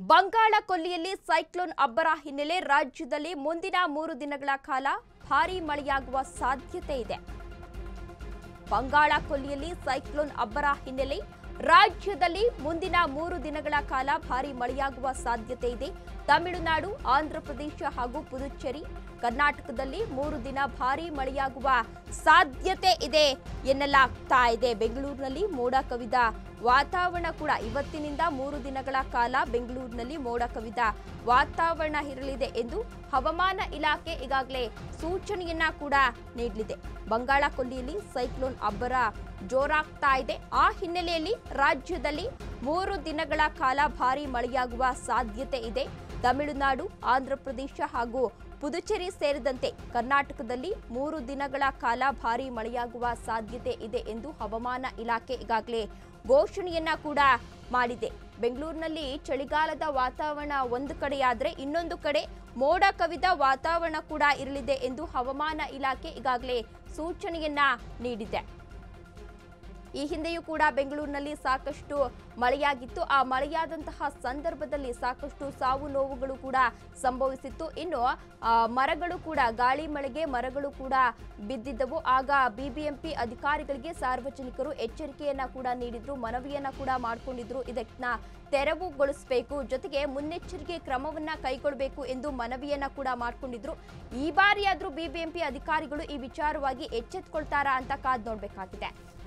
ಬಂಗಾಳ ಕೊಲ್ಲಿಯಲ್ಲಿ ಸೈಕ್ಲೋನ್ ಅಬ್ಬರ ಹಿನ್ನೆಲೆ ರಾಜ್ಯದಲ್ಲಿ ಮುಂದಿನ ಮೂರು ದಿನಗಳ ಕಾಲ ಭಾರೀ ಮಳೆಯಾಗುವ ಸಾಧ್ಯತೆ ಇದೆ ಬಂಗಾಳ ಕೊಲ್ಲಿಯಲ್ಲಿ ಸೈಕ್ಲೋನ್ ಅಬ್ಬರ ಹಿನ್ನೆಲೆ ರಾಜ್ಯದಲ್ಲಿ ಮುಂದಿನ ಮೂರು ದಿನಗಳ ಕಾಲ ಭಾರೀ ಮಳೆಯಾಗುವ ಸಾಧ್ಯತೆ ಇದೆ ತಮಿಳುನಾಡು ಆಂಧ್ರಪ್ರದೇಶ ಹಾಗೂ ಪುದುಚೇರಿ ಕರ್ನಾಟಕದಲ್ಲಿ ಮೂರು ದಿನ ಭಾರೀ ಮಳೆಯಾಗುವ ಸಾಧ್ಯತೆ ಇದೆ ಎನ್ನಲಾಗ್ತಾ ಇದೆ ಬೆಂಗಳೂರಿನಲ್ಲಿ ಮೋಡ ಕವಿದ ವಾತಾವರಣ ಕೂಡ ಇವತ್ತಿನಿಂದ ಮೂರು ದಿನಗಳ ಕಾಲ ಬೆಂಗಳೂರಿನಲ್ಲಿ ಮೋಡ ಕವಿದ ವಾತಾವರಣ ಇರಲಿದೆ ಎಂದು ಹವಾಮಾನ ಇಲಾಖೆ ಈಗಾಗಲೇ ಸೂಚನೆಯನ್ನ ಕೂಡ ನೀಡಲಿದೆ ಬಂಗಾಳ ಕೊಲ್ಲಿಯಲ್ಲಿ ಸೈಕ್ಲೋನ್ ಅಬ್ಬರ ಜೋರಾಗ್ತಾ ಇದೆ ಆ ಹಿನ್ನೆಲೆಯಲ್ಲಿ ರಾಜ್ಯದಲ್ಲಿ ಮೂರು ದಿನಗಳ ಕಾಲ ಭಾರೀ ಮಳೆಯಾಗುವ ಸಾಧ್ಯತೆ ಇದೆ ತಮಿಳುನಾಡು ಆಂಧ್ರಪ್ರದೇಶ ಹಾಗೂ ಪುದುಚೇರಿ ಸೇರಿದಂತೆ ಕರ್ನಾಟಕದಲ್ಲಿ ಮೂರು ದಿನಗಳ ಕಾಲ ಭಾರೀ ಮಳೆಯಾಗುವ ಸಾಧ್ಯತೆ ಇದೆ ಎಂದು ಹವಾಮಾನ ಇಲಾಖೆ ಈಗಾಗಲೇ ಘೋಷಣೆಯನ್ನ ಕೂಡ ಮಾಡಿದೆ ಬೆಂಗಳೂರಿನಲ್ಲಿ ಚಳಿಗಾಲದ ವಾತಾವರಣ ಒಂದು ಕಡೆಯಾದರೆ ಇನ್ನೊಂದು ಕಡೆ ಮೋಡ ಕವಿದ ವಾತಾವರಣ ಕೂಡ ಇರಲಿದೆ ಎಂದು ಹವಾಮಾನ ಇಲಾಖೆ ಈಗಾಗಲೇ ಸೂಚನೆಯನ್ನ ನೀಡಿದೆ ಈ ಹಿಂದೆಯೂ ಕೂಡ ಬೆಂಗಳೂರಿನಲ್ಲಿ ಸಾಕಷ್ಟು ಮಳೆಯಾಗಿತ್ತು ಆ ಮಳೆಯಾದಂತಹ ಸಂದರ್ಭದಲ್ಲಿ ಸಾಕಷ್ಟು ಸಾವು ನೋವುಗಳು ಕೂಡ ಸಂಭವಿಸಿತ್ತು ಇನ್ನು ಆ, ಮರಗಳು ಕೂಡ ಗಾಳಿ ಮಳೆಗೆ ಮರಗಳು ಕೂಡ ಬಿದ್ದಿದ್ದವು ಆಗ ಬಿಬಿಎಂಪಿ ಅಧಿಕಾರಿಗಳಿಗೆ ಸಾರ್ವಜನಿಕರು ಎಚ್ಚರಿಕೆಯನ್ನ ಕೂಡ ನೀಡಿದ್ರು ಮನವಿಯನ್ನ ಕೂಡ ಮಾಡಿಕೊಂಡಿದ್ರು ಇದನ್ನ ತೆರವುಗೊಳಿಸಬೇಕು ಜೊತೆಗೆ ಮುನ್ನೆಚ್ಚರಿಕೆ ಕ್ರಮವನ್ನ ಕೈಗೊಳ್ಳಬೇಕು ಎಂದು ಮನವಿಯನ್ನ ಕೂಡ ಮಾಡಿಕೊಂಡಿದ್ರು ಈ ಬಾರಿಯಾದ್ರೂ ಬಿಬಿಎಂಪಿ ಅಧಿಕಾರಿಗಳು ಈ ವಿಚಾರವಾಗಿ ಎಚ್ಚೆತ್ಕೊಳ್ತಾರಾ ಅಂತ ಕಾದ್ ನೋಡ್ಬೇಕಾಗಿದೆ